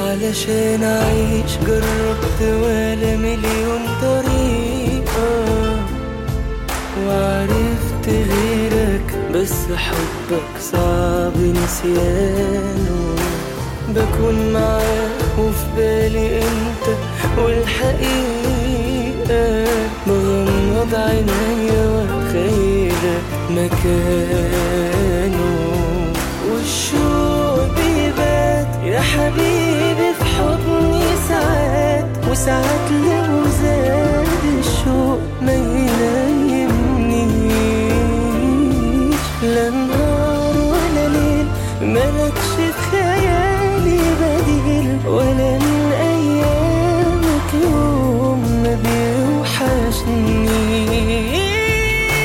علشان أعيش جربت ولا مليون طريقة وعرفت غيرك بس حبك صعب نسيانه بكون معاك وفي بالي انت والحقيقة بغمض عينيا واتخيلك مكانه والشوق بيبات يا حبيبي في حضني ساعات وساعات لو زاد الشوق ما ينيمنيش لا نهار ولا ليل ملكش في خيالي بديل ولا من ايامك يوم ما بيوحشني